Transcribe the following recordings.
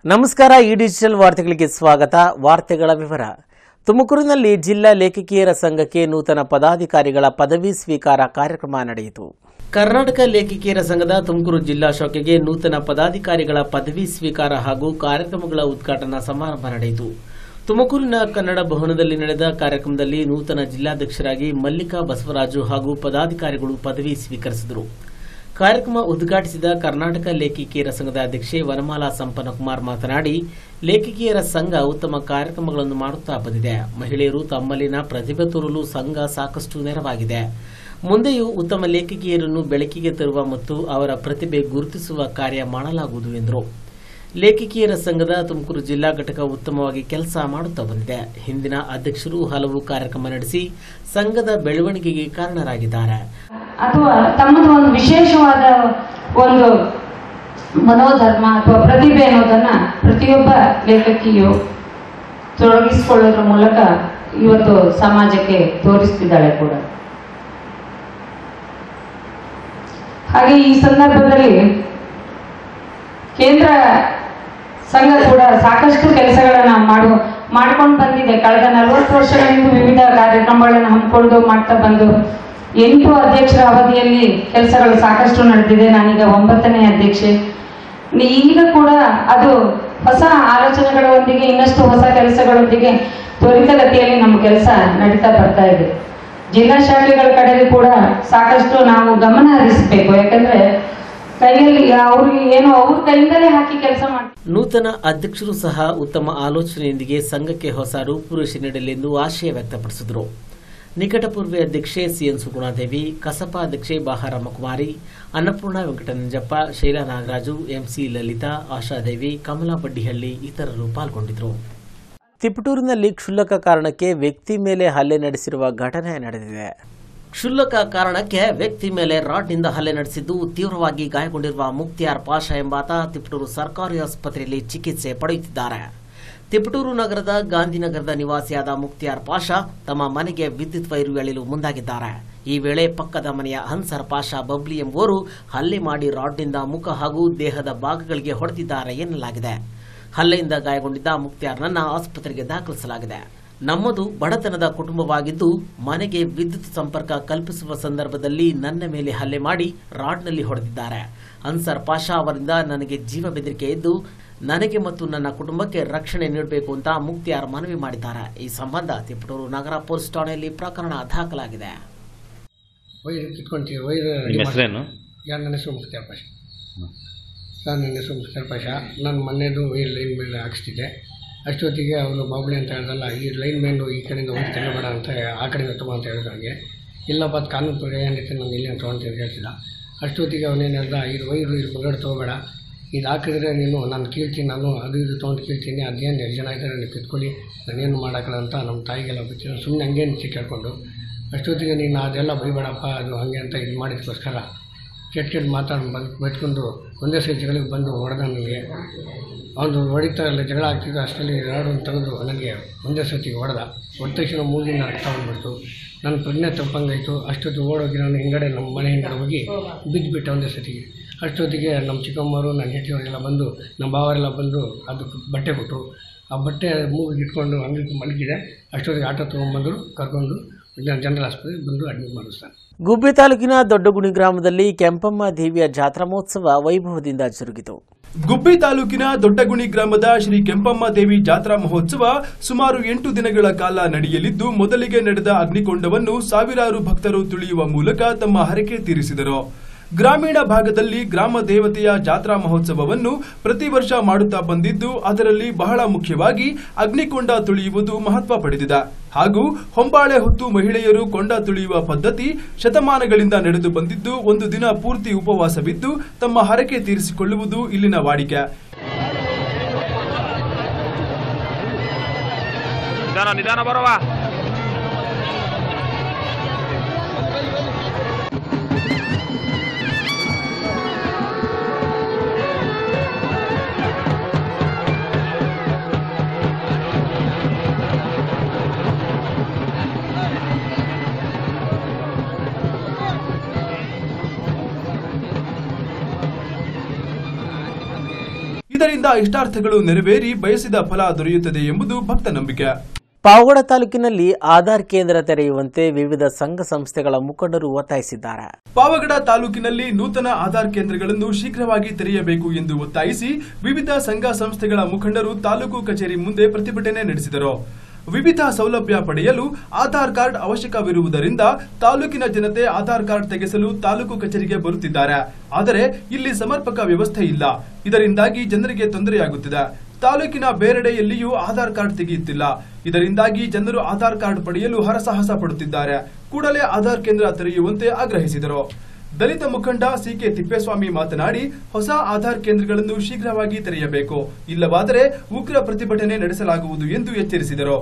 ನಮಸ್ಕಾರ ಈ ಡಿಜಿಟಲ್ ವಾರ್ತೆಗಳಿಗೆ ಸ್ವಾಗತ ವಾರ್ತೆಗಳ ವಿವರ ತುಮಕೂರಿನಲ್ಲಿ ಜಿಲ್ಲಾ ಲೇಖಕಿಯರ ಸಂಘಕ್ಕೆ ನೂತನ ಪದಾಧಿಕಾರಿಗಳ ಪದವಿ ಸ್ವೀಕಾರ ಕಾರ್ಯಕ್ರಮ ನಡೆಯಿತು ಕರ್ನಾಟಕ ಲೇಖಕಿಯರ ಸಂಘದ ತುಮಕೂರು ಜಿಲ್ಲಾ ಶಾಖೆಗೆ ನೂತನ ಪದಾಧಿಕಾರಿಗಳ ಪದವಿ ಸ್ವೀಕಾರ ಹಾಗೂ ಕಾರ್ಯಕ್ರಮಗಳ ಉದ್ಘಾಟನಾ ಸಮಾರಂಭ ನಡೆಯಿತು ತುಮಕೂರಿನ ಕನ್ನಡ ಭವನದಲ್ಲಿ ನಡೆದ ಕಾರ್ಯಕ್ರಮದಲ್ಲಿ ನೂತನ ಜಿಲ್ಲಾಧ್ಯಕ್ಷರಾಗಿ ಮಲ್ಲಿಕಾ ಬಸವರಾಜು ಹಾಗೂ ಪದಾಧಿಕಾರಿಗಳು ಪದವಿ ಸ್ವೀಕರಿಸಿದರು ಕಾರ್ಯಕ್ರಮ ಉದ್ಘಾಟಿಸಿದ ಕರ್ನಾಟಕ ಲೇಖಕಿಯರ ಸಂಘದ ಅಧ್ಯಕ್ಷೆ ವನಮಾಲಾ ಸಂಪನ್ನಕುಮಾರ್ ಮಾತನಾಡಿ ಲೇಖಕಿಯರ ಸಂಘ ಉತ್ತಮ ಕಾರ್ಯಕ್ರಮಗಳನ್ನು ಮಾಡುತ್ತಾ ಬಂದಿದೆ ಮಹಿಳೆಯರು ತಮ್ಮಲ್ಲಿನ ಪ್ರತಿಭೆ ತೋರಲು ಸಂಘ ಸಾಕಷ್ಟು ನೆರವಾಗಿದೆ ಮುಂದೆಯೂ ಉತ್ತಮ ಲೇಖಕಿಯರನ್ನು ಬೆಳಕಿಗೆ ತರುವ ಮತ್ತು ಅವರ ಪ್ರತಿಭೆ ಗುರುತಿಸುವ ಕಾರ್ಯ ಮಾಡಲಾಗುವುದು ಎಂದರು ಲೇಖಕಿಯರ ಸಂಘದ ತುಮಕೂರು ಜಿಲ್ಲಾ ಘಟಕ ಉತ್ತಮವಾಗಿ ಕೆಲಸ ಮಾಡುತ್ತಾ ಬಂದಿದೆ ಹಿಂದಿನ ಅಧ್ಯಕ್ಷರು ಹಲವು ಕಾರ್ಯಕ್ರಮ ನಡೆಸಿ ಸಂಘದ ಬೆಳವಣಿಗೆಗೆ ಕಾರಣರಾಗಿದ್ದಾರೆ ಅಥವಾ ತಮ್ಮದು ಒಂದು ವಿಶೇಷವಾದ ಒಂದು ಮನೋಧರ್ಮ ಅಥವಾ ಪ್ರತಿಭೆ ಅನ್ನೋದನ್ನ ಪ್ರತಿಯೊಬ್ಬ ಲೇಖಕಿಯು ತೊಡಗಿಸಿಕೊಳ್ಳೋದ್ರ ಮೂಲಕ ಇವತ್ತು ಸಮಾಜಕ್ಕೆ ತೋರಿಸ್ತಿದ್ದಾಳೆ ಕೂಡ ಹಾಗೆ ಈ ಸಂದರ್ಭದಲ್ಲಿ ಕೇಂದ್ರ ಸಂಘ ಕೂಡ ಸಾಕಷ್ಟು ಕೆಲಸಗಳನ್ನ ಮಾಡು ಮಾಡ್ಕೊಂಡು ಬಂದಿದೆ ಕಳೆದ ನಲವತ್ತು ವರ್ಷಗಳಿಂದ ವಿವಿಧ ಕಾರ್ಯಕ್ರಮಗಳನ್ನು ಹಮ್ಮಿಕೊಂಡು ಮಾಡ್ತಾ ಬಂದು ಎಂಟು ಅಧ್ಯಕ್ಷರ ಅವಧಿಯಲ್ಲಿ ಕೆಲಸಗಳು ಸಾಕಷ್ಟು ನಡೆದಿದೆ ನಾನೀಗ ಒಂಬತ್ತನೇ ಅಧ್ಯಕ್ಷೆ ಈಗ ಕೂಡ ಅದು ಹೊಸ ಆಲೋಚನೆಗಳೊಂದಿಗೆ ಇನ್ನಷ್ಟು ಹೊಸ ಕೆಲಸಗಳೊಂದಿಗೆ ತ್ವರಿತಗತಿಯಲ್ಲಿ ನಮ್ಮ ಕೆಲಸ ನಡೀತಾ ಬರ್ತಾ ಇದೆ ಜಿಲ್ಲಾ ಶಾಖೆಗಳ ಕಡೆಗೂ ಕೂಡ ಸಾಕಷ್ಟು ನಾವು ಗಮನ ಹರಿಸಬೇಕು ಯಾಕಂದ್ರೆ ಕೈಯಲ್ಲಿ ಅವ್ರಿಗೆ ಏನೋ ಅವ್ರ ಕೈಯಿಂದಲೇ ಹಾಕಿ ಕೆಲಸ ಮಾಡ್ತಾರೆ ನೂತನ ಅಧ್ಯಕ್ಷರು ಸಹ ಉತ್ತಮ ಆಲೋಚನೆಯೊಂದಿಗೆ ಸಂಘಕ್ಕೆ ಹೊಸ ರೂಪುರೇಷೆ ನೀಡಲೆಂದು ಆಶಯ ವ್ಯಕ್ತಪಡಿಸಿದರು ನಿಕಟಪೂರ್ವಿ ಅಧ್ಯಕ್ಷೆ ಸಿಎನ್ ಸುಗುಣಾದೇವಿ ಕಸಪ ಅಧ್ಯಕ್ಷೆ ಬಾಹಾರಮ್ಮಕುಮಾರಿ ಅನ್ನಪೂರ್ಣ ವೆಂಕಟನಂಜಪ್ಪ ಶೈಲಾ ನಾಗರಾಜು ಎಂಸಿ ಲಲಿತಾ ಆಶಾದೇವಿ ಕಮಲಾ ಬಡ್ಡಿಹಳ್ಳಿ ಇತರರು ಪಾಲ್ಗೊಂಡಿದ್ದರು ತಿಪಟೂರಿನಲ್ಲಿ ಕ್ಷುಲ್ಲಕ ಕಾರಣಕ್ಕೆ ವ್ಯಕ್ತಿ ಮೇಲೆ ಹಲ್ಲೆ ನಡೆಸಿರುವ ಘಟನೆ ನಡೆದಿದೆ ಕ್ಷುಲ್ಲಕ ಕಾರಣಕ್ಕೆ ವ್ಯಕ್ತಿ ಮೇಲೆ ರಾಡ್ನಿಂದ ಹಲ್ಲೆ ನಡೆಸಿದ್ದು ತೀವ್ರವಾಗಿ ಗಾಯಗೊಂಡಿರುವ ಮುಕ್ತಿಯಾರ್ ಪಾಷಾ ಎಂಬಾತ ತಿಪಟೂರು ಸರ್ಕಾರಿ ಆಸ್ಪತ್ರೆಯಲ್ಲಿ ಚಿಕಿತ್ಸೆ ಪಡೆಯುತ್ತಿದ್ದಾರೆ ತಿಪಟೂರು ನಗರದ ಗಾಂಧಿನಗರದ ನಿವಾಸಿಯಾದ ಮುಕ್ತಿಯಾರ್ ಪಾಷಾ ತಮ್ಮ ಮನೆಗೆ ವಿದ್ಯುತ್ ವೈರು ಎಳೆಯಲು ಮುಂದಾಗಿದ್ದಾರೆ ಈ ವೇಳೆ ಪಕ್ಕದ ಮನೆಯ ಹನ್ಸರ್ ಪಾಷಾ ಬಬ್ಲಿ ಎಂಬುವರು ಹಲ್ಲೆ ಮಾಡಿ ರಾಡ್ನಿಂದ ಮುಖ ಹಾಗೂ ದೇಹದ ಭಾಗಗಳಿಗೆ ಹೊಡೆದಿದ್ದಾರೆ ಎನ್ನಲಾಗಿದೆ ಹಲ್ಲೆಯಿಂದ ಗಾಯಗೊಂಡಿದ್ದ ಮುಕ್ತಿಯಾರ್ನನ್ನ ಆಸ್ಪತ್ರೆಗೆ ದಾಖಲಿಸಲಾಗಿದೆ ನಮ್ಮದು ಬಡತನದ ಕುಟುಂಬವಾಗಿದ್ದು ಮನೆಗೆ ವಿದ್ಯುತ್ ಸಂಪರ್ಕ ಕಲ್ಪಿಸುವ ಸಂದರ್ಭದಲ್ಲಿ ನನ್ನ ಮೇಲೆ ಹಲ್ಲೆ ಮಾಡಿ ರಾಡ್ನಲ್ಲಿ ಹೊಡೆದಿದ್ದಾರೆ ಅನ್ಸರ್ ಪಾಷಾ ಅವರಿಂದ ನನಗೆ ಜೀವ ಬೆದರಿಕೆ ಇದ್ದು ನನಗೆ ಮತ್ತು ನನ್ನ ಕುಟುಂಬಕ್ಕೆ ರಕ್ಷಣೆ ನೀಡಬೇಕು ಅಂತ ಮುಕ್ತಿಯಾರ್ ಮನವಿ ಮಾಡಿದ್ದಾರೆ ಈ ಸಂಬಂಧ ತಿಪಟೂರು ನಗರ ಪೊಲೀಸ್ ಠಾಣೆಯಲ್ಲಿ ಪ್ರಕರಣ ದಾಖಲಾಗಿದೆ ವೈರ್ ಕಿತ್ಕೊಂತೀವಿ ವೈರ್ ನಿಮ್ಮ ಹೆಸರೇನು ಯಾರು ನನ್ನ ಹೆಸರು ಮುಖ್ತಾರ್ ಪಾಷ ಸರ್ ನನ್ನ ಹೆಸರು ಮುಖ್ತಾರ್ ಪಾಷ ನನ್ನ ಮನೆಯದು ವೈರ್ ಲೈನ್ ಮೇಲೆ ಹಾಕ್ಸ್ತಿದ್ದೆ ಅಷ್ಟೊತ್ತಿಗೆ ಅವನು ಬಾಬುಳಿ ಅಂತ ಹೇಳ್ದಲ್ಲ ಈ ಲೈನ್ ಮ್ಯಾನು ಈ ಕಡೆಯಿಂದ ವೈರ್ ತಗೋಬೇಡ ಅಂತ ಆ ಕಡೆಯಿಂದ ತುಂಬ ಅಂತ ಹೇಳಿದ ನನಗೆ ಇಲ್ಲಪ್ಪ ಅದು ಕಾನೂನು ಪ್ರಕಾರ ಏನೈತೆ ನಾನು ಇಲ್ಲೇ ತೊಗೊಂಡು ಅಂತ ಹೇಳ್ತಿದ್ದ ಅಷ್ಟೊತ್ತಿಗೆ ಅವನೇನು ಹೇಳ್ದ ಇದು ವೈರು ಇದು ಹೊರಗಡೆ ತೊಗೋಬೇಡ ಇದು ಹಾಕಿದ್ರೆ ನೀನು ನಾನು ಕೀಳ್ತೀನಿ ನಾನು ಅದು ಇದು ತೊಗೊಂಡು ಕೀಳ್ತೀನಿ ಅದೇನು ಎರಡು ಜನ ಇದ್ದಾರೆ ನೀವು ಕಿತ್ಕೊಳ್ಳಿ ನಾನೇನು ಮಾಡೋಕ್ಕಲ್ಲ ಅಂತ ನಮ್ಮ ತಾಯಿಗೆಲ್ಲ ಬಿಟ್ಟು ಸುಮ್ಮನೆ ಹಂಗೇನು ಕೇಳ್ಕೊಂಡು ಅಷ್ಟೊತ್ತಿಗೆ ನೀನು ಅದೆಲ್ಲ ಬೈಬೇಡಪ್ಪ ಅದು ಹಾಗೆ ಅಂತ ಇದು ಮಾಡಿದಕ್ಕೋಸ್ಕರ ಕೆಟ್ಟ ಕೆಟ್ಟ ಮಾತಾಡಿ ಬಂದು ಬೈತ್ಕೊಂಡು ಒಂದೇ ಸರಿ ಜಗಳಿಗೆ ಬಂದು ಹೊಡೆದ ನನಗೆ ಅವನು ಹೊಡಿತಾ ಇಲ್ಲ ಜಗಳ ಆಗ್ತಿದ್ದು ಅಷ್ಟರಲ್ಲಿ ಎರಡು ತೆಗೆದು ನನಗೆ ಒಂದೇ ಸತಿಗೆ ಹೊಡೆದ ಹೊಡೆದ ತಕ್ಷಣ ಮೂಗಿನ ರಕ್ತ ಬಂದ್ಬಿಡ್ತು ನನ್ನ ಪ್ರಜ್ಞೆ ತಪ್ಪಂಗಾಯಿತು ಅಷ್ಟೊತ್ತು ಓಡೋಗಿ ನಾನು ಹಿಂಗಡೆ ನಮ್ಮ ಮನೆ ಹಿಂಗಡೆ ಹೋಗಿ ಬಿದ್ದುಬಿಟ್ಟೆ ಒಂದೇ ಸತಿಗೆ ಅಷ್ಟೊತ್ತಿಗೆ ನಮ್ಮ ಚಿಕ್ಕಮ್ಮವರು ನನ್ನ ಹೆಂಡತಿಯವರೆಲ್ಲ ಬಂದು ನಮ್ಮ ಭಾವರೆಲ್ಲ ಬಂದು ಅದಕ್ಕೆ ಬಟ್ಟೆ ಕೊಟ್ಟರು ಆ ಬಟ್ಟೆ ಮೂಗಿಗೆ ಇಟ್ಕೊಂಡು ಹಂಗೆ ಮಲಗಿದೆ ಅಷ್ಟೊತ್ತಿಗೆ ಆಟೋ ತೊಗೊಂಡ್ಬಂದರು ಕರ್ಕೊಂಡು ಜನರಲ್ ಆಸ್ಪತ್ರೆಗೆ ಬಂದು ಅಡ್ಮಿಟ್ ಮಾಡಿಸ್ತಾರೆ ಗುಬ್ಬಿ ತಾಲೂಕಿನ ದೊಡ್ಡಗುಣಿ ಗ್ರಾಮದಲ್ಲಿ ಕೆಂಪಮ್ಮ ದೇವಿಯ ಜಾತ್ರಾ ಮಹೋತ್ಸವ ವೈಭವದಿಂದ ಜರುಗಿತು ಗುಬ್ಬಿ ತಾಲೂಕಿನ ದೊಡ್ಡಗುಣಿ ಗ್ರಾಮದ ಶ್ರೀ ಕೆಂಪಮ್ಮ ದೇವಿ ಜಾತ್ರಾ ಮಹೋತ್ಸವ ಸುಮಾರು ಎಂಟು ದಿನಗಳ ಕಾಲ ನಡೆಯಲಿದ್ದು ಮೊದಲಿಗೆ ನಡೆದ ಅಗ್ನಿಕೊಂಡವನ್ನು ಸಾವಿರಾರು ಭಕ್ತರು ತುಳಿಯುವ ಮೂಲಕ ತಮ್ಮ ಹರಕೆ ತೀರಿಸಿದರು ಗ್ರಾಮೀಣ ಭಾಗದಲ್ಲಿ ಗ್ರಾಮ ದೇವತೆಯ ಜಾತ್ರಾ ಮಹೋತ್ಸವವನ್ನು ಪ್ರತಿ ವರ್ಷ ಮಾಡುತ್ತಾ ಬಂದಿದ್ದು ಅದರಲ್ಲಿ ಬಹಳ ಮುಖ್ಯವಾಗಿ ಅಗ್ನಿಕೊಂಡ ತುಳಿಯುವುದು ಮಹತ್ವ ಪಡೆದಿದೆ ಹಾಗೂ ಹೊಂಬಾಳೆ ಹೊತ್ತು ಮಹಿಳೆಯರು ಕೊಂಡ ತುಳಿಯುವ ಪದ್ಧತಿ ಶತಮಾನಗಳಿಂದ ನಡೆದು ಬಂದಿದ್ದು ಒಂದು ದಿನ ಪೂರ್ತಿ ಉಪವಾಸವಿದ್ದು ತಮ್ಮ ಹರಕೆ ತೀರಿಸಿಕೊಳ್ಳುವುದು ಇಲ್ಲಿನ ವಾಡಿಕೆ ನಿಧಾನ ನಿಧಾನ ಬರವ ಇದರಿಂದ ಇಷ್ಟಾರ್ಥಗಳು ನೆರವೇರಿ ಬಯಸಿದ ಫಲ ದೊರೆಯುತ್ತದೆ ಎಂಬುದು ಭಕ್ತ ನಂಬಿಕೆ ಪಾವಗಡ ತಾಲೂಕಿನಲ್ಲಿ ಆಧಾರ್ ಕೇಂದ್ರ ತೆರೆಯುವಂತೆ ವಿವಿಧ ಸಂಘ ಸಂಸ್ಥೆಗಳ ಮುಖಂಡರು ಒತ್ತಾಯಿಸಿದ್ದಾರೆ ಪಾವಗಡ ತಾಲೂಕಿನಲ್ಲಿ ನೂತನ ಆಧಾರ್ ಕೇಂದ್ರಗಳನ್ನು ಶೀಘ್ರವಾಗಿ ತೆರೆಯಬೇಕು ಎಂದು ಒತ್ತಾಯಿಸಿ ವಿವಿಧ ಸಂಘ ಸಂಸ್ಥೆಗಳ ಮುಖಂಡರು ತಾಲೂಕು ಕಚೇರಿ ಮುಂದೆ ಪ್ರತಿಭಟನೆ ನಡೆಸಿದರು ವಿವಿಧ ಸೌಲಭ್ಯ ಪಡೆಯಲು ಆಧಾರ್ ಕಾರ್ಡ್ ಅವಶ್ಯಕವಿರುವುದರಿಂದ ತಾಲೂಕಿನ ಜನತೆ ಆಧಾರ್ ಕಾರ್ಡ್ ತೆಗೆಸಲು ತಾಲೂಕು ಕಚೇರಿಗೆ ಬರುತ್ತಿದ್ದಾರೆ ಆದರೆ ಇಲ್ಲಿ ಸಮರ್ಪಕ ವ್ಯವಸ್ಥೆ ಇಲ್ಲ ಇದರಿಂದಾಗಿ ಜನರಿಗೆ ತೊಂದರೆಯಾಗುತ್ತಿದೆ ತಾಲೂಕಿನ ಬೇರೆಡೆಯಲ್ಲಿಯೂ ಆಧಾರ್ ಕಾರ್ಡ್ ತೆಗೆಯುತ್ತಿಲ್ಲ ಇದರಿಂದಾಗಿ ಜನರು ಆಧಾರ್ ಕಾರ್ಡ್ ಪಡೆಯಲು ಹರಸಾಹಸ ಪಡುತ್ತಿದ್ದಾರೆ ಕೂಡಲೇ ಆಧಾರ್ ಕೇಂದ್ರ ತೆರೆಯುವಂತೆ ಆಗ್ರಹಿಸಿದರು ದಲಿತ ಮುಖಂಡ ಸಿಕೆ ತಿಪ್ಪೇಸ್ವಾಮಿ ಮಾತನಾಡಿ ಹೊಸ ಆಧಾರ್ ಕೇಂದ್ರಗಳನ್ನು ಶೀಘ್ರವಾಗಿ ತೆರೆಯಬೇಕು ಇಲ್ಲವಾದರೆ ಉಗ್ರ ಪ್ರತಿಭಟನೆ ನಡೆಸಲಾಗುವುದು ಎಂದು ಎಚ್ಚರಿಸಿದರು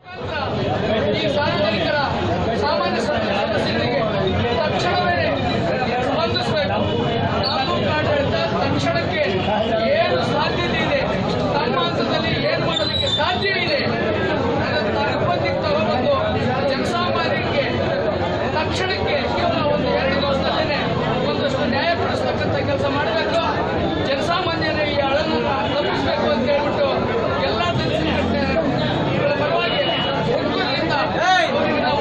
ಈ ಸಾರ್ವಜನಿಕರ ಸಾಮಾನ್ಯ ಸಮಸ್ಯೆಗಳಿಗೆ ತಕ್ಷಣವೇ ಸ್ಪಂದಿಸಬೇಕು ತಾಲೂಕು ಆಡಳಿತ ತಕ್ಷಣಕ್ಕೆ ಏನು ಸಾಧ್ಯತೆ ಇದೆ ತಮ್ಮ ಹಂತದಲ್ಲಿ ಏನು ಮಾಡೋದಕ್ಕೆ ಸಾಧ್ಯ ಇದೆ ನಿರ್ಬಂಧಿತ ಒಂದು ಜನಸಾಮಾನ್ಯರಿಗೆ ತಕ್ಷಣಕ್ಕೆ ಕೇವಲ ಒಂದು ಎರಡು ದಿವಸದಲ್ಲೇ ಒಂದಷ್ಟು ನ್ಯಾಯ ಕೊಡಿಸ್ತಕ್ಕಂಥ ಕೆಲಸ ಮಾಡಬೇಕು ಜನಸಾಮಾನ್ಯರ ಈ ಅಳನ್ನು ತಪ್ಪಿಸಬೇಕು ಅಂತ ಹೇಳ್ಬಿಟ್ಟು ಎಲ್ಲ ದಲಿತರ ಪರವಾಗಿ ಒಗ್ಗೂಡಿನಿಂದ ಅವರಿಗೆ ನಾವು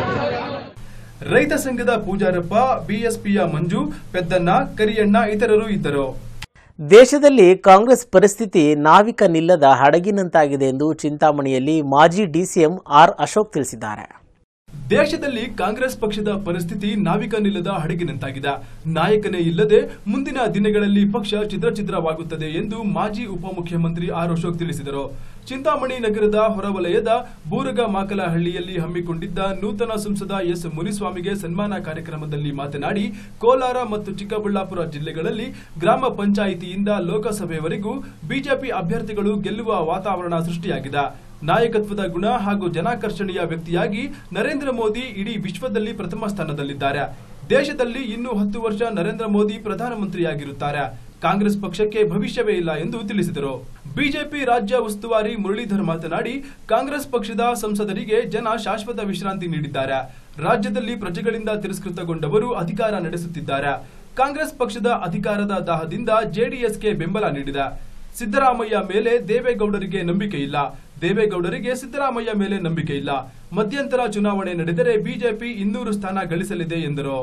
ರೈತ ಸಂಘದ ಪೂಜಾರಪ್ಪ ಬಿಎಸ್ಪಿಯ ಮಂಜು ಪೆದ್ದಣ್ಣ ಕರಿಯಣ್ಣ ಇತರರು ಇದ್ದರು ದೇಶದಲ್ಲಿ ಕಾಂಗ್ರೆಸ್ ಪರಿಸ್ಥಿತಿ ನಾವಿಕ ನಿಲ್ಲದ ಹಡಗಿನಂತಾಗಿದೆ ಎಂದು ಚಿಂತಾಮಣಿಯಲ್ಲಿ ಮಾಜಿ ಡಿಸಿಎಂ ಆರ್ ಅಶೋಕ್ ತಿಳಿಸಿದ್ದಾರೆ ದೇಶದಲ್ಲಿ ಕಾಂಗ್ರೆಸ್ ಪಕ್ಷದ ಪರಿಸ್ಥಿತಿ ನಾವಿಕ ನಿಲ್ಲದ ಹಡಗಿನಂತಾಗಿದೆ ನಾಯಕನೇ ಇಲ್ಲದೆ ಮುಂದಿನ ದಿನಗಳಲ್ಲಿ ಪಕ್ಷ ಚಿದ್ರಚಿದ್ರವಾಗುತ್ತದೆ ಎಂದು ಮಾಜಿ ಉಪಮುಖ್ಯಮಂತ್ರಿ ಆರ್ ಅಶೋಕ್ ತಿಳಿಸಿದರು ಚಿಂತಾಮಣಿ ನಗರದ ಹೊರವಲಯದ ಬೂರಗ ಮಾಕಲಹಳ್ಳಿಯಲ್ಲಿ ಹಮ್ಮಿಕೊಂಡಿದ್ದ ನೂತನ ಸಂಸದ ಎಸ್ ಮುನಿಸ್ವಾಮಿಗೆ ಸನ್ಮಾನ ಕಾರ್ಯಕ್ರಮದಲ್ಲಿ ಮಾತನಾಡಿ ಕೋಲಾರ ಮತ್ತು ಚಿಕ್ಕಬಳ್ಳಾಪುರ ಜಿಲ್ಲೆಗಳಲ್ಲಿ ಗ್ರಾಮ ಪಂಚಾಯಿತಿಯಿಂದ ಲೋಕಸಭೆವರೆಗೂ ಬಿಜೆಪಿ ಅಭ್ಯರ್ಥಿಗಳು ಗೆಲ್ಲುವ ವಾತಾವರಣ ಸೃಷ್ಟಿಯಾಗಿದೆ ನಾಯಕತ್ವದ ಗುಣ ಹಾಗೂ ಜನಾಕರ್ಷಣೀಯ ವ್ಯಕ್ತಿಯಾಗಿ ನರೇಂದ್ರ ಮೋದಿ ಇಡೀ ವಿಶ್ವದಲ್ಲಿ ಪ್ರಥಮ ಸ್ಥಾನದಲ್ಲಿದ್ದಾರೆ ದೇಶದಲ್ಲಿ ಇನ್ನೂ ಹತ್ತು ವರ್ಷ ನರೇಂದ್ರ ಮೋದಿ ಪ್ರಧಾನಮಂತ್ರಿಯಾಗಿರುತ್ತಾರೆ ಕಾಂಗ್ರೆಸ್ ಪಕ್ಷಕ್ಕೆ ಭವಿಷ್ಯವೇ ಇಲ್ಲ ಎಂದು ತಿಳಿಸಿದರು ಬಿಜೆಪಿ ರಾಜ್ಯ ಉಸ್ತುವಾರಿ ಮುರಳೀಧರ್ ಮಾತನಾಡಿ ಕಾಂಗ್ರೆಸ್ ಪಕ್ಷದ ಸಂಸದರಿಗೆ ಜನ ಶಾಶ್ವತ ವಿಶ್ರಾಂತಿ ನೀಡಿದ್ದಾರೆ ರಾಜ್ಯದಲ್ಲಿ ಪ್ರಜೆಗಳಿಂದ ತಿರಸ್ಕೃತಗೊಂಡವರು ಅಧಿಕಾರ ನಡೆಸುತ್ತಿದ್ದಾರೆ ಕಾಂಗ್ರೆಸ್ ಪಕ್ಷದ ಅಧಿಕಾರದ ದಾಹದಿಂದ ಜೆಡಿಎಸ್ಗೆ ಬೆಂಬಲ ನೀಡಿದೆ ಸಿದ್ದರಾಮಯ್ಯ ಮೇಲೆ ದೇವೇಗೌಡರಿಗೆ ನಂಬಿಕೆ ಇಲ್ಲ ದೇವೇಗೌಡರಿಗೆ ಸಿದ್ದರಾಮಯ್ಯ ಮೇಲೆ ನಂಬಿಕೆ ಇಲ್ಲ ಮಧ್ಯಂತರ ಚುನಾವಣೆ ನಡೆದರೆ ಬಿಜೆಪಿ ಇನ್ನೂರು ಸ್ಥಾನ ಗಳಿಸಲಿದೆ ಎಂದರು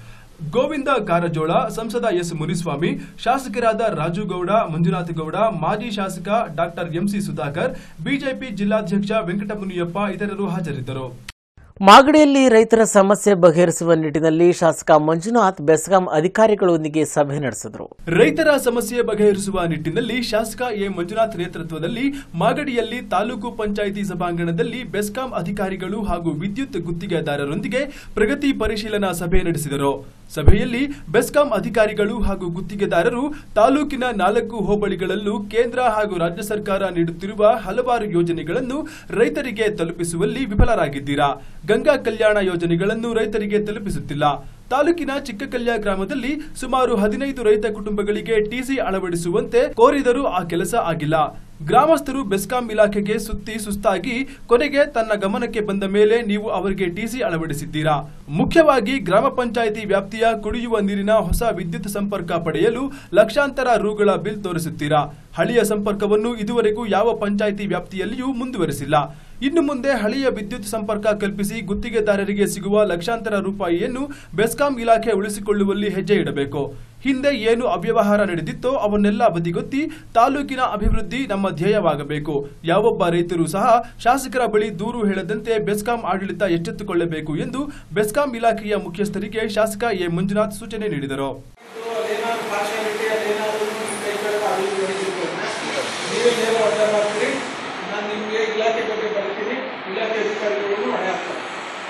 ಗೋವಿಂದ ಕಾರಜೋಳ ಸಂಸದ ಎಸ್ ಮುನಿಸ್ವಾಮಿ ಶಾಸಕರಾದ ರಾಜು ಗೌಡ ಮಂಜುನಾಥ ಗೌಡ ಮಾಜಿ ಶಾಸಕ ಡಾಕ್ಟರ್ ಎಂಸಿ ಸುಧಾಕರ್ ಬಿಜೆಪಿ ಜಿಲ್ಲಾಧ್ಯಕ್ಷ ವೆಂಕಟಮುನಿಯಪ್ಪ ಇತರರು ಹಾಜರಿದ್ದರು ಮಾಗಡಿಯಲ್ಲಿ ರೈತರ ಸಮಸ್ಯೆ ಬಗೆಹರಿಸುವ ನಿಟ್ಟಿನಲ್ಲಿ ಶಾಸಕ ಮಂಜುನಾಥ್ ಬೆಸ್ಕಾಂ ಅಧಿಕಾರಿಗಳೊಂದಿಗೆ ಸಭೆ ನಡೆಸಿದರು ರೈತರ ಸಮಸ್ಯೆ ಬಗೆಹರಿಸುವ ನಿಟ್ಟಿನಲ್ಲಿ ಶಾಸಕ ಎ ಮಂಜುನಾಥ್ ನೇತೃತ್ವದಲ್ಲಿ ಮಾಗಡಿಯಲ್ಲಿ ತಾಲೂಕು ಪಂಚಾಯಿತಿ ಸಭಾಂಗಣದಲ್ಲಿ ಬೆಸ್ಕಾಂ ಅಧಿಕಾರಿಗಳು ಹಾಗೂ ವಿದ್ಯುತ್ ಗುತ್ತಿಗೆದಾರರೊಂದಿಗೆ ಪ್ರಗತಿ ಪರಿಶೀಲನಾ ಸಭೆ ನಡೆಸಿದರು ಸಭೆಯಲ್ಲಿ ಬೆಸ್ಕಾಂ ಅಧಿಕಾರಿಗಳು ಹಾಗೂ ಗುತ್ತಿಗೆದಾರರು ತಾಲೂಕಿನ ನಾಲ್ಕು ಹೋಬಳಿಗಳಲ್ಲೂ ಕೇಂದ್ರ ಹಾಗೂ ರಾಜ್ಯ ಸರ್ಕಾರ ನೀಡುತ್ತಿರುವ ಹಲವಾರು ಯೋಜನೆಗಳನ್ನು ರೈತರಿಗೆ ತಲುಪಿಸುವಲ್ಲಿ ವಿಫಲರಾಗಿದ್ದೀರಾ ಗಂಗಾ ಕಲ್ಯಾಣ ಯೋಜನೆಗಳನ್ನು ರೈತರಿಗೆ ತಲುಪಿಸುತ್ತಿಲ್ಲ ತಾಲೂಕಿನ ಚಿಕ್ಕಕಲ್ಯ ಗ್ರಾಮದಲ್ಲಿ ಸುಮಾರು ಹದಿನೈದು ರೈತ ಕುಟುಂಬಗಳಿಗೆ ಟಿಸಿ ಅಳವಡಿಸುವಂತೆ ಕೋರಿದರೂ ಆ ಕೆಲಸ ಆಗಿಲ್ಲ ಗ್ರಾಮಸ್ಥರು ಬೆಸ್ಕಾಂ ಇಲಾಖೆಗೆ ಸುತ್ತಿ ಸುಸ್ತಾಗಿ ಕೊನೆಗೆ ತನ್ನ ಗಮನಕ್ಕೆ ಬಂದ ಮೇಲೆ ನೀವು ಅವರಿಗೆ ಟಿಸಿ ಅಳವಡಿಸಿದ್ದೀರಾ ಮುಖ್ಯವಾಗಿ ಗ್ರಾಮ ಪಂಚಾಯಿತಿ ವ್ಯಾಪ್ತಿಯ ಕುಡಿಯುವ ನೀರಿನ ಹೊಸ ವಿದ್ಯುತ್ ಸಂಪರ್ಕ ಪಡೆಯಲು ಲಕ್ಷಾಂತರ ರುಗಳ ಬಿಲ್ ತೋರಿಸುತ್ತೀರಾ ಹಳೆಯ ಸಂಪರ್ಕವನ್ನು ಇದುವರೆಗೂ ಯಾವ ಪಂಚಾಯಿತಿ ವ್ಯಾಪ್ತಿಯಲ್ಲಿಯೂ ಮುಂದುವರೆಸಿಲ್ಲ ಇನ್ನು ಮುಂದೆ ಹಳೆಯ ವಿದ್ಯುತ್ ಸಂಪರ್ಕ ಕಲ್ಪಿಸಿ ಗುತ್ತಿಗೆದಾರರಿಗೆ ಸಿಗುವ ಲಕ್ಷಾಂತರ ರೂಪಾಯಿಯನ್ನು ಬೆಸ್ಕಾಂ ಇಲಾಖೆ ಉಳಿಸಿಕೊಳ್ಳುವಲ್ಲಿ ಹೆಜ್ಜೆ ಇಡಬೇಕು ಹಿಂದೆ ಏನು ಅವ್ಯವಹಾರ ನಡೆದಿತ್ತೋ ಅವನ್ನೆಲ್ಲ ಬದಿಗೊತ್ತಿ ತಾಲೂಕಿನ ಅಭಿವೃದ್ಧಿ ನಮ್ಮ ಧ್ಯೇಯವಾಗಬೇಕು ಯಾವೊಬ್ಬ ರೈತರು ಸಹ ಶಾಸಕರ ಬಳಿ ದೂರು ಹೇಳದಂತೆ ಬೆಸ್ಕಾಂ ಆಡಳಿತ ಎಚ್ಚೆತ್ತುಕೊಳ್ಳಬೇಕು ಎಂದು ಬೆಸ್ಕಾಂ ಇಲಾಖೆಯ ಮುಖ್ಯಸ್ಥರಿಗೆ ಶಾಸಕ ಎ ಮಂಜುನಾಥ್ ಸೂಚನೆ ನೀಡಿದರು ಅದೇನಾದ್ರು ಪಾರ್ಶಾಲಿಟಿ ಅದೇನಾದ್ರು ನಿಮ್ಮ ಕೈ ಕೆಳಗೆ ಅದು ಇದು ನಡೀತಿತ್ತು ನೀವೇ ನೇರ ಒತ್ತಾಯ ಮಾಡ್ತೀರಿ ನಾನು ನಿಮಗೆ ಇಲಾಖೆ ಬಗ್ಗೆ ಬರ್ತೀನಿ ಇಲಾಖೆ ಅಧಿಕಾರಿಗಳು ಹೊಣೆ ಹಾಕ್ತಾರೆ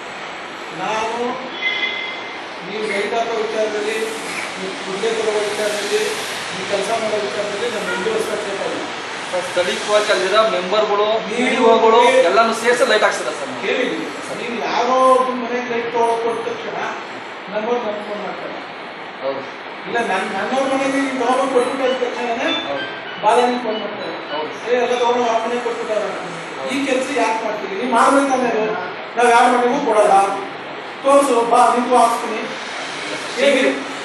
ನಾವು ನೀವು ರೈತಾಪಿ ವಿಚಾರದಲ್ಲಿ ನೀವು ಹುದ್ದೆ ತರುವ ವಿಚಾರದಲ್ಲಿ ನೀವು ಕೆಲಸ ಮಾಡೋ ವಿಚಾರದಲ್ಲಿ ನಮ್ಮ ಮುಂದುವರಿಸಬೇಕಾಗಿಲ್ಲ ಸ್ಥಳೀಯವಾಗಿ ಅಲ್ಲಿರೋ ಮೆಂಬರ್ಗಳು ನೀವು ಪಿಡಿಒಗಳು ಹೋಗಿ- ಎಲ್ಲಾನು ಸೇರಿಸಿ ಲೈಟ್ ಹಾಕ್ಸಿದ ಸರ್ ನಾವು. ಕೇಳಿ ನೀವು ಯಾರೋ ಒಬ್ಬ ಮನೆಗೆ ಲೈಟ್ ತೊಗೊಳಕ್ ಕೊಟ್ಟ ತಕ್ಷಣ ನಮ್ಮವ್ರು ನಮ್ಗೆ ಫೋನ್ ಮಾಡ್ತಾರೆ ಹೌದು ಇಲ್ಲ ನನ್ನ ನನ್ನವ್ರ ಮನೆಗೆ ನೀವು ತಗೊಂಡು ಕೊಟ್ಬಿಟ್ಟು ಅಂದ ತಕ್ಷಣನೇ ಹೌದು ಬಾಲನಿ ಫೋನ್ ಮಾಡ್ತಾರೆ ಹೌದು. ಏ ಎಲ್ಲ ತಗೊಂಡು ಆ ಮನೆಗೆ ಕೊಟ್ಬಿಟ್ಟಾರ ಈ ಕೆಲಸ ಯಾಕೆ ಮಾಡ್ತೀರಿ ನೀವು ಮಾಡ್ಬೇಕಂದ್ರೆ ನಾವು ಯಾರ ಮನೆಗೂ ಕೊಡಲ್ಲ ತೋರಿಸು ಬಾ ನಿಂತು ಹಾಕ್ಸ್ತೀನಿ ಶೀಘ್ರ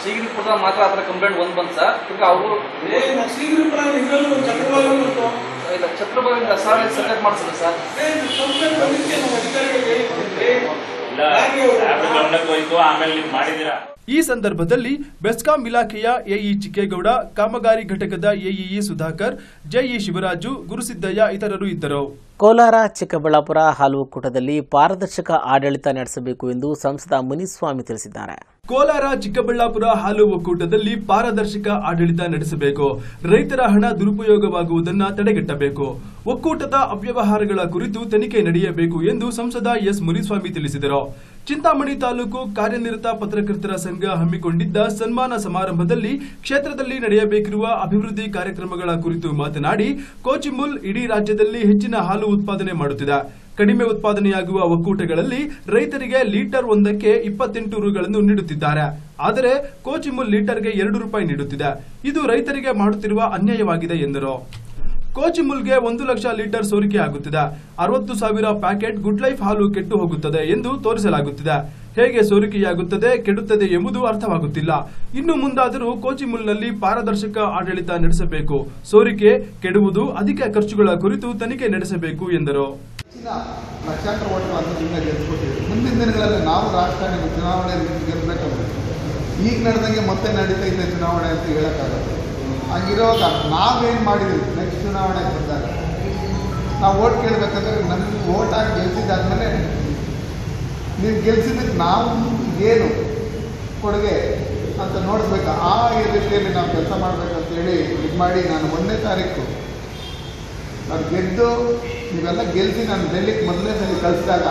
ಶೀಘ್ರಪುರದ ಮಾತ್ರ ಆ ಥರ ಕಂಪ್ಲೇಂಟ್ ಒಂದು ಬಂತು ಸರ್ ತಿರ್ಗಾ ಅವರು ಏನು ಶೀಘ್ರ ಇದರಲ್ಲೂ ಚಕ್ರವಾಗಲು ಬಂತು ಇಲ್ಲ ಛತ್ರಬಾಗಿಂದ ಸರ್ ಸೆಲೆಕ್ಟ್ ಮಾಡ್ಸಿದೆ ಸರ್ ಏನು ಕಂಪ್ಲೇಂಟ್ ಬಂದಿದ್ಕೆ ನಾವು ಅಧಿಕಾರಿಗಳಿಗೆ ಹೇಳಿಕೊಟ್ಟಿದ್ವಿ ಹಾಗೆ ಅವರು ಗಮನಕ್ಕೆ ಹೋಯ್ತು ಆಮೇಲೆ ನೀವು ಮಾಡಿದ್ದೀರಾ ಈ ಸಂದರ್ಭದಲ್ಲಿ ಬೆಸ್ಕಾಂ ಇಲಾಖೆಯ ಎಇ ಚಿಕ್ಕೇಗೌಡ ಕಾಮಗಾರಿ ಘಟಕದ ಎಇಇ ಸುಧಾಕರ್ ಜೆಇ ಶಿವರಾಜು ಗುರುಸಿದ್ದಯ್ಯ ಇತರರು ಇದ್ದರು ಕೋಲಾರ ಚಿಕ್ಕಬಳ್ಳಾಪುರ ಹಾಲು ಒಕ್ಕೂಟದಲ್ಲಿ ಪಾರದರ್ಶಕ ಆಡಳಿತ ನಡೆಸಬೇಕು ಎಂದು ಸಂಸದ ಮುನಿಸ್ವಾಮಿ ತಿಳಿಸಿದ್ದಾರೆ ಕೋಲಾರ ಚಿಕ್ಕಬಳ್ಳಾಪುರ ಹಾಲು ಒಕ್ಕೂಟದಲ್ಲಿ ಪಾರದರ್ಶಕ ಆಡಳಿತ ನಡೆಸಬೇಕು ರೈತರ ಹಣ ದುರುಪಯೋಗವಾಗುವುದನ್ನ ತಡೆಗಟ್ಟಬೇಕು ಒಕ್ಕೂಟದ ಅವ್ಯವಹಾರಗಳ ಕುರಿತು ತನಿಖೆ ನಡೆಯಬೇಕು ಎಂದು ಸಂಸದ ಎಸ್ ಮುನಿಸ್ವಾಮಿ ತಿಳಿಸಿದರು ಚಿಂತಾಮಣಿ ತಾಲೂಕು ಕಾರ್ಯನಿರತ ಪತ್ರಕರ್ತರ ಸಂಘ ಹಮ್ಮಿಕೊಂಡಿದ್ದ ಸನ್ಮಾನ ಸಮಾರಂಭದಲ್ಲಿ ಕ್ಷೇತ್ರದಲ್ಲಿ ನಡೆಯಬೇಕಿರುವ ಅಭಿವೃದ್ಧಿ ಕಾರ್ಯಕ್ರಮಗಳ ಕುರಿತು ಮಾತನಾಡಿ ಕೋಚಿಮುಲ್ ಇಡೀ ರಾಜ್ಯದಲ್ಲಿ ಹೆಚ್ಚಿನ ಹಾಲು ಉತ್ಪಾದನೆ ಮಾಡುತ್ತಿದೆ ಕಡಿಮೆ ಉತ್ಪಾದನೆಯಾಗುವ ಒಕ್ಕೂಟಗಳಲ್ಲಿ ರೈತರಿಗೆ ಲೀಟರ್ ಒಂದಕ್ಕೆ ಇಪ್ಪತ್ತೆಂಟು ರುಗಳನ್ನು ನೀಡುತ್ತಿದ್ದಾರೆ ಆದರೆ ಕೋಚಿಮುಲ್ ಲೀಟರ್ಗೆ ಎರಡು ರೂಪಾಯಿ ನೀಡುತ್ತಿದೆ ಇದು ರೈತರಿಗೆ ಮಾಡುತ್ತಿರುವ ಅನ್ಯಾಯವಾಗಿದೆ ಎಂದರು ಕೋಚಿಮುಲ್ಗೆ ಒಂದು ಲಕ್ಷ ಲೀಟರ್ ಸೋರಿಕೆ ಆಗುತ್ತಿದೆ ಅರವತ್ತು ಸಾವಿರ ಪ್ಯಾಕೆಟ್ ಗುಡ್ ಲೈಫ್ ಹಾಲು ಕೆಟ್ಟು ಹೋಗುತ್ತದೆ ಎಂದು ತೋರಿಸಲಾಗುತ್ತಿದೆ ಹೇಗೆ ಸೋರಿಕೆಯಾಗುತ್ತದೆ ಕೆಡುತ್ತದೆ ಎಂಬುದು ಅರ್ಥವಾಗುತ್ತಿಲ್ಲ ಇನ್ನು ಮುಂದಾದರೂ ಕೋಚಿಮುಲ್ನಲ್ಲಿ ಪಾರದರ್ಶಕ ಆಡಳಿತ ನಡೆಸಬೇಕು ಸೋರಿಕೆ ಕೆಡುವುದು ಅಧಿಕ ಖರ್ಚುಗಳ ಕುರಿತು ತನಿಖೆ ನಡೆಸಬೇಕು ಎಂದರು ಹೆಚ್ಚಿನ ಲಕ್ಷಾಂತರ ಓಟು ಅಂತದಿಂದ ಗೆದ್ದುಕೊಟ್ಟಿದೆ ಮುಂದಿನ ದಿನಗಳಲ್ಲಿ ನಾವು ರಾಜಕಾರಣಿ ಚುನಾವಣೆ ಗೆಲ್ಲಬೇಕಂದ್ರೆ ಈಗ ನಡೆದಂಗೆ ಮತ್ತೆ ನಡೀತೈತೆ ಚುನಾವಣೆ ಅಂತ ಹೇಳೋಕ್ಕಾಗಲ್ಲ ಹಂಗಿರುವಾಗ ನಾವೇನು ಮಾಡಿದ್ವಿ ನೆಕ್ಸ್ಟ್ ಚುನಾವಣೆಗೆ ಬಂದಾಗ ನಾವು ಓಟ್ ಕೇಳಬೇಕಂದ್ರೆ ನಮಗೆ ಓಟ್ ಹಾಕಿ ಗೆಲ್ಸಿದ್ದಾದ್ಮೇಲೆ ನೀವು ಗೆಲ್ಸಿದ್ದಕ್ಕೆ ನಾವು ಏನು ಕೊಡುಗೆ ಅಂತ ನೋಡಬೇಕು ಆ ರೀತಿಯಲ್ಲಿ ನಾವು ಕೆಲಸ ಮಾಡಬೇಕಂತೇಳಿ ಇದು ಮಾಡಿ ನಾನು ಒಂದನೇ ತಾರೀಕು ನಾನು ಗೆದ್ದು ನೀವೆಲ್ಲ ಗೆಲ್ಸಿ ನಾನು ಡೆಲ್ಲಿಗೆ ಮೊದಲನೇ ಸಲ ಕಳಿಸಿದಾಗ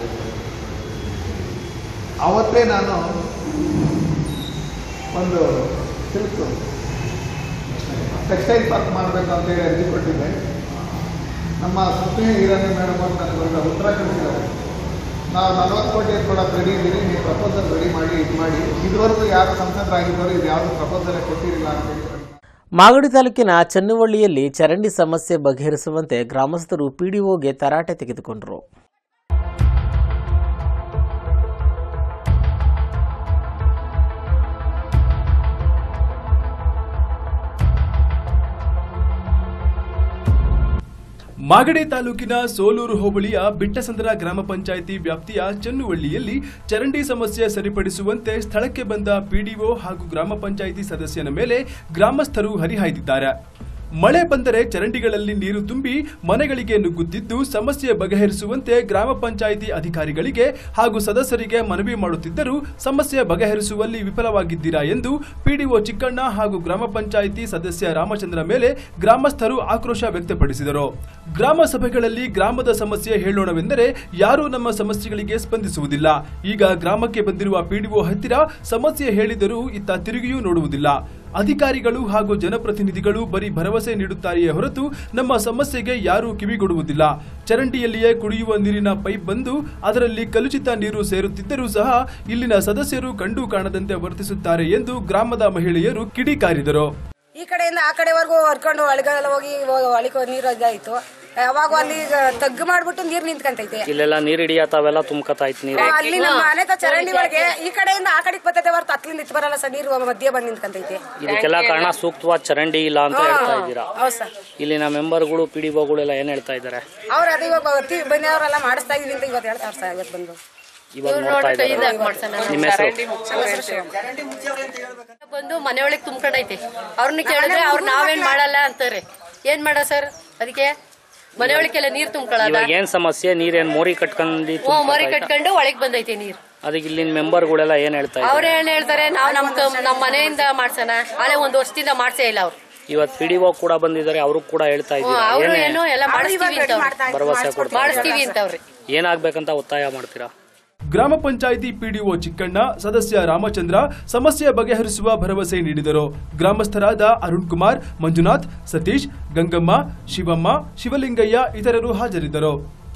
ಅವತ್ತೇ ನಾನು ಒಂದು ಸಿಲ್ಕ್ ಟೆಕ್ಸ್ಟೈಲ್ ಪಾರ್ಕ್ ಮಾಡಬೇಕು ಅಂತೇಳಿ ಅರ್ಜಿ ಕೊಟ್ಟಿದ್ದೆ ನಮ್ಮ ಸುಪ್ರೀಂ ಹಿರಾನಿ ಮೇಡಮ್ ಅವರು ನನಗೆ ಒಂದು ಉತ್ತರ ಕಳಿಸಿದ್ದಾರೆ ನಾವು ನಲವತ್ತು ಕೋಟಿ ಕೊಡೋಕೆ ರೆಡಿ ಇದ್ದೀರಿ ನೀವು ಪ್ರಪೋಸಲ್ ರೆಡಿ ಮಾಡಿ ಇದು ಮಾಡಿ ಇದುವರೆಗೂ ಯಾರು ಸಂಸದರಾಗಿದ್ದವರು ಇದು ಯಾವುದು ಪ್ರಪೋಸಲ್ ಕೊಟ್ಟಿರಲಿಲ್ಲ ಅಂತೇಳಿ ಮಾಗಡಿ ತಾಲೂಕಿನ ಚನ್ನವಳ್ಳಿಯಲ್ಲಿ ಚರಂಡಿ ಸಮಸ್ಯೆ ಬಗೆಹರಿಸುವಂತೆ ಗ್ರಾಮಸ್ಥರು ಪಿಡಿಒಗೆ ತರಾಟೆ ತೆಗೆದುಕೊಂಡರು ಮಾಗಡಿ ತಾಲೂಕಿನ ಸೋಲೂರು ಹೋಬಳಿಯ ಬಿಟ್ಟಸಂದ್ರ ಗ್ರಾಮ ಪಂಚಾಯಿತಿ ವ್ಯಾಪ್ತಿಯ ಚನ್ನುವಳ್ಳಿಯಲ್ಲಿ ಚರಂಡಿ ಸಮಸ್ಯೆ ಸರಿಪಡಿಸುವಂತೆ ಸ್ಥಳಕ್ಕೆ ಬಂದ ಪಿಡಿಒ ಹಾಗೂ ಗ್ರಾಮ ಪಂಚಾಯಿತಿ ಸದಸ್ಯನ ಮೇಲೆ ಗ್ರಾಮಸ್ಥರು ಹರಿಹಾಯ್ದಿದ್ದಾರೆ ಮಳೆ ಬಂದರೆ ಚರಂಡಿಗಳಲ್ಲಿ ನೀರು ತುಂಬಿ ಮನೆಗಳಿಗೆ ನುಗ್ಗುತ್ತಿದ್ದು ಸಮಸ್ಯೆ ಬಗೆಹರಿಸುವಂತೆ ಗ್ರಾಮ ಪಂಚಾಯಿತಿ ಅಧಿಕಾರಿಗಳಿಗೆ ಹಾಗೂ ಸದಸ್ಯರಿಗೆ ಮನವಿ ಮಾಡುತ್ತಿದ್ದರೂ ಸಮಸ್ಯೆ ಬಗೆಹರಿಸುವಲ್ಲಿ ವಿಫಲವಾಗಿದ್ದೀರಾ ಎಂದು ಪಿಡಿಒ ಚಿಕ್ಕಣ್ಣ ಹಾಗೂ ಗ್ರಾಮ ಪಂಚಾಯಿತಿ ಸದಸ್ಯ ರಾಮಚಂದ್ರ ಮೇಲೆ ಗ್ರಾಮಸ್ಥರು ಆಕ್ರೋಶ ವ್ಯಕ್ತಪಡಿಸಿದರು ಗ್ರಾಮ ಸಭೆಗಳಲ್ಲಿ ಗ್ರಾಮದ ಸಮಸ್ಯೆ ಹೇಳೋಣವೆಂದರೆ ಯಾರೂ ನಮ್ಮ ಸಮಸ್ಯೆಗಳಿಗೆ ಸ್ಪಂದಿಸುವುದಿಲ್ಲ ಈಗ ಗ್ರಾಮಕ್ಕೆ ಬಂದಿರುವ ಪಿಡಿಒ ಹತ್ತಿರ ಸಮಸ್ಯೆ ಹೇಳಿದರೂ ಇತ್ತ ತಿರುಗಿಯೂ ನೋಡುವುದಿಲ್ಲ ಅಧಿಕಾರಿಗಳು ಹಾಗೂ ಜನಪ್ರತಿನಿಧಿಗಳು ಬರೀ ಭರವಸೆ ನೀಡುತ್ತಾರೆಯೇ ಹೊರತು ನಮ್ಮ ಸಮಸ್ಯೆಗೆ ಯಾರೂ ಕಿವಿಗೊಡುವುದಿಲ್ಲ ಚರಂಡಿಯಲ್ಲಿಯೇ ಕುಡಿಯುವ ನೀರಿನ ಪೈಪ್ ಬಂದು ಅದರಲ್ಲಿ ಕಲುಷಿತ ನೀರು ಸೇರುತ್ತಿದ್ದರೂ ಸಹ ಇಲ್ಲಿನ ಸದಸ್ಯರು ಕಂಡು ಕಾಣದಂತೆ ವರ್ತಿಸುತ್ತಾರೆ ಎಂದು ಗ್ರಾಮದ ಮಹಿಳೆಯರು ಕಿಡಿಕಾರಿದರು ಈ ಕಡೆಯಿಂದ ಆ ಕಡೆವರೆಗೂ ಹೊರ್ಕೊಂಡು ಒಳಗೆಲ್ಲ ಹೋಗಿ ಒಳಗೆ ನೀರು ಇದಾಯ್ತು ಯಾವಾಗ ಅಲ್ಲಿ ಈಗ ತಗ್ಗು ಮಾಡ್ಬಿಟ್ಟು ನೀರು ನಿಂತ್ಕೊಂತೈತೆ ಇಲ್ಲೆಲ್ಲ ನೀರು ಹಿಡಿಯತ್ತಾವೆಲ್ಲ ತುಂಬ್ಕತ್ತಾಯ್ತು ನೀರು ಅಲ್ಲಿ ನಮ್ಮ ಮನೆ ಹತ್ರ ಚರಂಡಿ ಒಳಗೆ ಈ ಕಡೆಯಿಂದ ಆ ಕಡೆಗೆ ಬರ್ತೈತೆ ಹೊರತು ಅತ್ಲಿಂದ ಇತ್ತು ಬರಲ್ಲ ಸರ್ ನೀರು ಮಧ್ಯೆ ಬಂದು ನಿಂತ್ಕೊಂತೈತೆ ಇದಕ್ಕೆಲ್ಲ ಕಾರಣ ಸೂಕ್ತವಾದ ಚರಂಡಿ ಇಲ್ಲ ಅಂತ ಹೇಳ್ತಾ ಇದ್ದೀರಾ ಹೌದು ಸರ್ ಇಲ್ಲಿನ ಮೆಂಬರ್ಗಳು ಪಿ ಡಿ ಎಲ್ಲ ಏನ್ ಹೇಳ್ತಾ ಇದ್ದಾರೆ ಅವ್ರು ಅದು ಇವಾಗ ಬರ್ತಿ ಬಂದವರೆಲ್ಲ ಮಾಡಿಸ್ತಾ ಇದೀವಿ ಅಂತ ಇವತ್ತು ಹೇಳ್ತಾರೆ ಸರ್ ಇವತ್ತು ಬಂದು ಇವಾಗ ನೋಡ್ತಾ ಇದ್ದಾರೆ ನಿಮ್ಮ ಹೆಸರು ಬಂದು ಮನೆಯೊಳಗೆ ತುಂಬ್ಕೊಂಡೈತೆ ಅವ್ರನ್ನ ಕೇಳಿದ್ರೆ ಅವ್ರು ನಾವೇನ್ ಮಾಡಲ್ಲ ಅಂತಾರೆ ಏನ್ ಮಾಡ ಸರ್ ಅದಕ್ಕೆ ಮನೆಯೊಳಗೆಲ್ಲ ನೀರ್ ತುಂಬ್ಕೊಳ್ಳೋದ ಇವಾಗ ಏನ್ ಸಮಸ್ಯೆ ನೀರೇನ್ ಮೋರಿ ಕಟ್ಕೊಂಡು ಹ್ಞೂ ಮರಿ ಕಟ್ಕೊಂಡು ಒಳಗ್ ಬಂದೈತೆ ನೀರ್ ಅದಕ್ಕೆ ಇಲ್ಲಿನ ಮೆಂಬರ್ಗಳೆಲ್ಲ ಏನ್ ಹೇಳ್ತಾ ಅವ್ರ ಇದ್ದಾರೆ ಏನ್ ಹೇಳ್ತಾರೆ ನಾವ್ ನಮ್ ಕಂ- ನಮ್ ಮನೆಯಿಂದ ಮಾಡ್ಸೋಣ ಅಲ್ಲೇ ಒಂದ್ ವರ್ಷದಿಂದ ಮಾಡ್ಸೇ ಇಲ್ಲ ಅವ್ರು ಇವತ್ತು ಪಿ ಡಿ ಕೂಡ ಬಂದಿದ್ದಾರೆ ಅವರು ಕೂಡ ಹೇಳ್ತಾ ಹ್ಞೂ ಇದ್ದೀರಾ ಅವ್ರು ಏನೇ ಏನು ಎಲ್ಲ ಮಾಡಿಸ್ತೀವಿ ಅಂತ ಭರವಸೆ ಕೊಡ್ತಾ ಮಾಡಿಸ್ತೀವಿ ಅಂತ ಅವ್ರಿ ಏನಾಗ್ಬೇಕಂತ ಒತ್ತಾಯ ಮಾಡ್ತೀರಾ ಗ್ರಾಮ ಪಂಚಾಯಿತಿ ಪಿಡಿಒ ಚಿಕ್ಕಣ್ಣ ಸದಸ್ಯ ರಾಮಚಂದ್ರ ಸಮಸ್ಯೆ ಬಗೆಹರಿಸುವ ಭರವಸೆ ನೀಡಿದರು ಗ್ರಾಮಸ್ಥರಾದ ಅರುಣ್ ಕುಮಾರ್ ಮಂಜುನಾಥ್ ಸತೀಶ್ ಗಂಗಮ್ಮ ಶಿವಮ್ಮ ಶಿವಲಿಂಗಯ್ಯ ಇತರರು ಹಾಜರಿದ್ದರು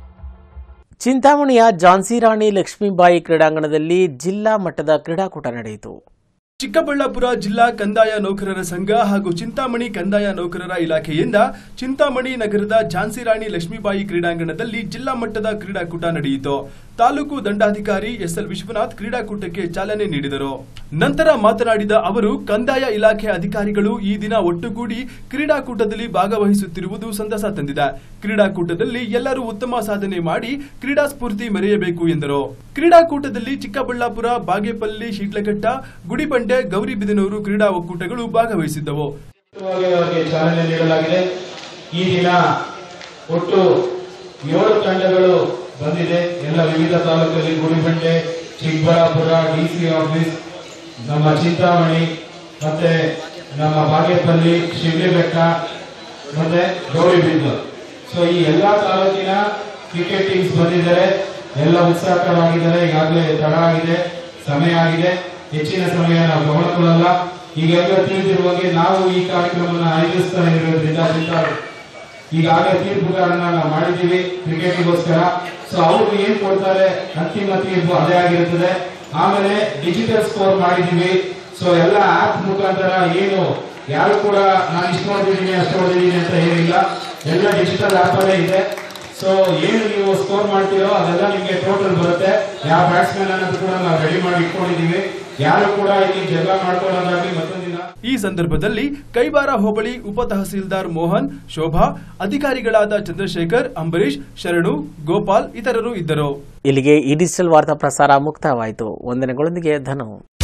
ಚಿಂತಾಮಣಿಯ ಝಾನ್ಸಿ ರಾಣಿ ಲಕ್ಷ್ಮೀಬಾಯಿ ಕ್ರೀಡಾಂಗಣದಲ್ಲಿ ಜಿಲ್ಲಾ ಮಟ್ಟದ ಕ್ರೀಡಾಕೂಟ ನಡೆಯಿತು ಚಿಕ್ಕಬಳ್ಳಾಪುರ ಜಿಲ್ಲಾ ಕಂದಾಯ ನೌಕರರ ಸಂಘ ಹಾಗೂ ಚಿಂತಾಮಣಿ ಕಂದಾಯ ನೌಕರರ ಇಲಾಖೆಯಿಂದ ಚಿಂತಾಮಣಿ ನಗರದ ಝಾನ್ಸಿ ರಾಣಿ ಲಕ್ಷ್ಮೀಬಾಯಿ ಕ್ರೀಡಾಂಗಣದಲ್ಲಿ ಜಿಲ್ಲಾ ಮಟ್ಟದ ಕ್ರೀಡಾಕೂಟ ನಡೆಯಿತು ತಾಲೂಕು ದಂಡಾಧಿಕಾರಿ ಎಸ್ಎಲ್ ವಿಶ್ವನಾಥ್ ಕ್ರೀಡಾಕೂಟಕ್ಕೆ ಚಾಲನೆ ನೀಡಿದರು ನಂತರ ಮಾತನಾಡಿದ ಅವರು ಕಂದಾಯ ಇಲಾಖೆ ಅಧಿಕಾರಿಗಳು ಈ ದಿನ ಒಟ್ಟುಗೂಡಿ ಕ್ರೀಡಾಕೂಟದಲ್ಲಿ ಭಾಗವಹಿಸುತ್ತಿರುವುದು ಸಂತಸ ತಂದಿದೆ ಕ್ರೀಡಾಕೂಟದಲ್ಲಿ ಎಲ್ಲರೂ ಉತ್ತಮ ಸಾಧನೆ ಮಾಡಿ ಕ್ರೀಡಾ ಸ್ಫೂರ್ತಿ ಮೆರೆಯಬೇಕು ಎಂದರು ಕ್ರೀಡಾಕೂಟದಲ್ಲಿ ಚಿಕ್ಕಬಳ್ಳಾಪುರ ಬಾಗೇಪಲ್ಲಿ ಶಿಡ್ಲಘಟ್ಟ ಗುಡಿಬಂಡೆ ಗೌರಿಬಿದನೂರು ಕ್ರೀಡಾ ಒಕ್ಕೂಟಗಳು ಭಾಗವಹಿಸಿದ್ದವು ಅವರಿಗೆ ಚಾಲನೆ ನೀಡಲಾಗಿದೆ ಈ ದಿನ ಒಟ್ಟು ಏಳು ತಂಡಗಳು ಬಂದಿದೆ ಎಲ್ಲ ವಿವಿಧ ತಾಲೂಕಲ್ಲಿ ಗುಡಿಬಂಡೆ ಚಿಕ್ಕಬಳ್ಳಾಪುರ ಡಿಸಿ ಆಫೀಸ್ ನಮ್ಮ ಚಿಂತಾಮಣಿ ಮತ್ತೆ ನಮ್ಮ ಬಾಗೇಪಲ್ಲಿ ಶಿಡ್ಲಿಬೆಟ್ಟ ಮತ್ತೆ ಗೌರಿಬಿದ್ದು ಸೊ ಈ ಎಲ್ಲಾ ತಾಲೂಕಿನ ಕ್ರಿಕೆಟ್ ಟೀಮ್ಸ್ ಬಂದಿದ್ದಾರೆ ಎಲ್ಲ ಉತ್ಸಾಹಕರಾಗಿದ್ದಾರೆ ಈಗಾಗಲೇ ತಡ ಆಗಿದೆ ಸಮಯ ಆಗಿದೆ ಹೆಚ್ಚಿನ ಸಮಯ ನಾವು ಗಮನಕೊಳ್ಳಲ್ಲ ಈಗೆಲ್ಲ ತಿಳಿದಿರುವಾಗೆ ನಾವು ಈ ಕಾರ್ಯಕ್ರಮವನ್ನು ಆಯೋಜಿಸ್ತಾ ಇರೋದ್ರಿಂದ ಚಿಂತಾಮಣಿ ಈಗಾಗಲೇ ತೀರ್ಪುಗಾರನ್ನ ನಾವು ಮಾಡಿದ್ದೀವಿ ಕ್ರಿಕೆಟ್ಗೋಸ್ಕರ ಸೊ ಅವ್ರು ಏನ್ ಕೊಡ್ತಾರೆ ಅಂತಿಮ ತೀರ್ಪು ಅದೇ ಆಗಿರುತ್ತದೆ ಆಮೇಲೆ ಡಿಜಿಟಲ್ ಸ್ಕೋರ್ ಮಾಡಿದೀವಿ ಸೊ ಎಲ್ಲ ಆಪ್ ಮುಖಾಂತರ ಏನು ಯಾರು ಕೂಡ ನಾನು ಇಷ್ಟು ಹೊಡೆದಿದ್ದೀನಿ ಅಷ್ಟು ಹೊಡೆದಿದ್ದೀನಿ ಅಂತ ಏನಿಲ್ಲ ಎಲ್ಲ ಡಿಜಿಟಲ್ ಆಪ್ ಅಲ್ಲೇ ಇದೆ ಸೊ ಏನು ನೀವು ಸ್ಕೋರ್ ಮಾಡ್ತೀರೋ ಅದೆಲ್ಲ ನಿಮಗೆ ಟೋಟಲ್ ಬರುತ್ತೆ ಯಾವ ಬ್ಯಾಟ್ಸ್ಮನ್ ಅನ್ನೋದು ಕೂಡ ನಾವು ರೆಡಿ ಮಾಡಿ ಇಟ್ಕೊಂಡಿದೀವಿ ಯಾರು ಕೂಡ ಇಲ್ಲಿ ಜಗಳ ಮಾಡ್ಕೊಳ್ಳೋದಾಗ್ಲಿ ಮತ್ತೊಂದಿನ ಈ ಸಂದರ್ಭದಲ್ಲಿ ಕೈವಾರ ಹೋಬಳಿ ಉಪ ತಹಸೀಲ್ದಾರ್ ಮೋಹನ್ ಶೋಭಾ ಅಧಿಕಾರಿಗಳಾದ ಚಂದ್ರಶೇಖರ್ ಅಂಬರೀಶ್ ಶರಣು ಗೋಪಾಲ್ ಇತರರು ಇದ್ದರು ಇಲ್ಲಿಗೆ ಈ ಡಿಜಿಟಲ್ ವಾರ್ತಾ ಪ್ರಸಾರ ಮುಕ್ತಾಯವಾಯಿತು ವಂದನೆಗಳೊಂದಿಗೆ ಧನು